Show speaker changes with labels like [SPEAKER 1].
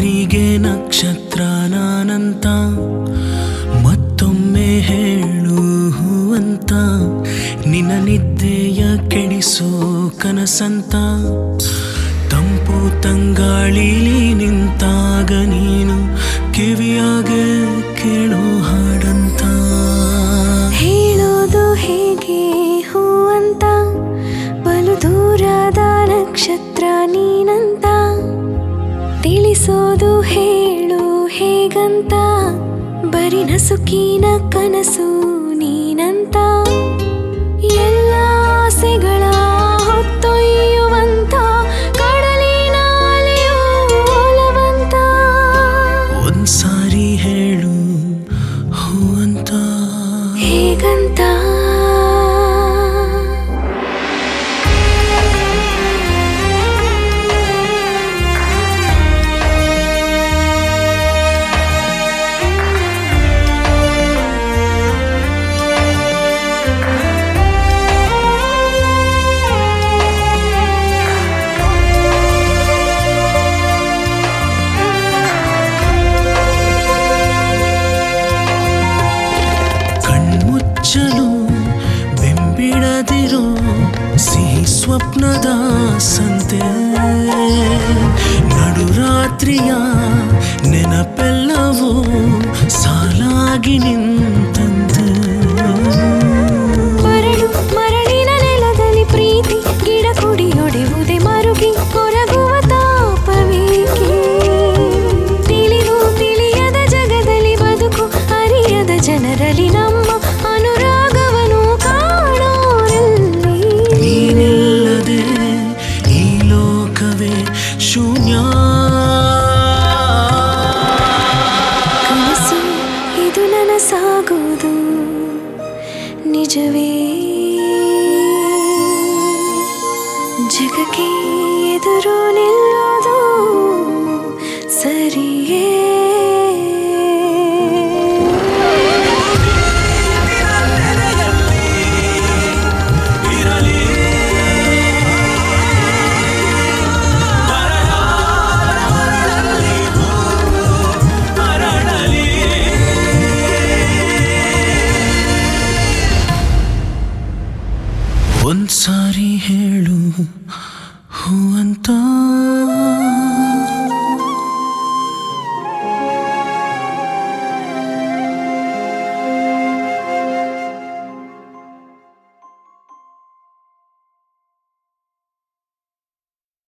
[SPEAKER 1] ರಾತ್ರಿಗೆ ನಕ್ಷತ್ರ ನಾನಂತ ಮತ್ತೊಮ್ಮೆ ಹೇಳು ಹೂವಂತ ನಿನ್ನ ನಿದ್ದೆಯ ಕೆಡಿಸೋ ಕನಸಂತ ತಂಪು ತಂಗಾಳಿಲಿ ನಿಂತಾಗ ನೀನು ಕಿವಿಯಾಗೆ ಕೇಳೋ ಹಾಡಂತ
[SPEAKER 2] ಹೇಳೋದು ಹೇಗೆ ಹೂವಂತ ಬಲು ದೂರದ ನಕ್ಷತ್ರ ನೀನಂತ ತಿಳಿಸೋದು ಹೇಳು ಹೇಗಂತ ಬರಿ ನಸುಕಿನ ಕನಸು ನೀನಂತ ಎಲ್ಲ ಆಸೆಗಳ ಹೊತ್ತೊಯ್ಯುವಂತ ಕಡಲಿನ ಅಲೆಯೋ ಒಲವಂತ
[SPEAKER 1] ಒಂದ್ಸಾರಿ ಹೇಳು ಹೂವಂತ
[SPEAKER 2] ಹೇಗಂತ
[SPEAKER 1] ಕಣ್ಮುಚ್ಚಲು ಬೆಂಬಿಡದಿರೋ ಸಿಹಿ ಸ್ವಪ್ನದ ಸಂತೆ ನಡುರಾತ್ರಿಯ ನೆನಪೆಲ್ಲವೂ ಸಾಲಾಗಿ ನಿಂತಂತೆ
[SPEAKER 2] ಮರಳು ಮರಳಿನ ನೆಲದಲ್ಲಿ ಪ್ರೀತಿ ಗಿಡ ಕುಡಿಯೊಡೆಯುವುದೇ ಮರುಗಿ ಕೊರಗುವ ತಾಪವೇಕೆ ತಿಳಿದು ತಿಳಿಯದ ಜಗದಲ್ಲಿ ಬದುಕು ಅರಿಯದ ಜನರಲ್ಲಿ ನಮ್ಮ ಅನುರಾಗವನು ಕಾಣೋರಲ್ಲಿ
[SPEAKER 1] ನೀನಿಲ್ಲದೆ ಈ ಲೋಕವೇ ಶೂನ್ಯ
[SPEAKER 2] ಕನಸು ಇದು ನನಸಾಗುವುದು ನಿಜವೇ ಜಗಕ್ಕೆ ಎದುರು ನಿಲ್ಲೋದು ಸರಿಯೇ
[SPEAKER 1] ಒಂದ್ಸಾರಿ ಹೇಳು ಹೂವಂತ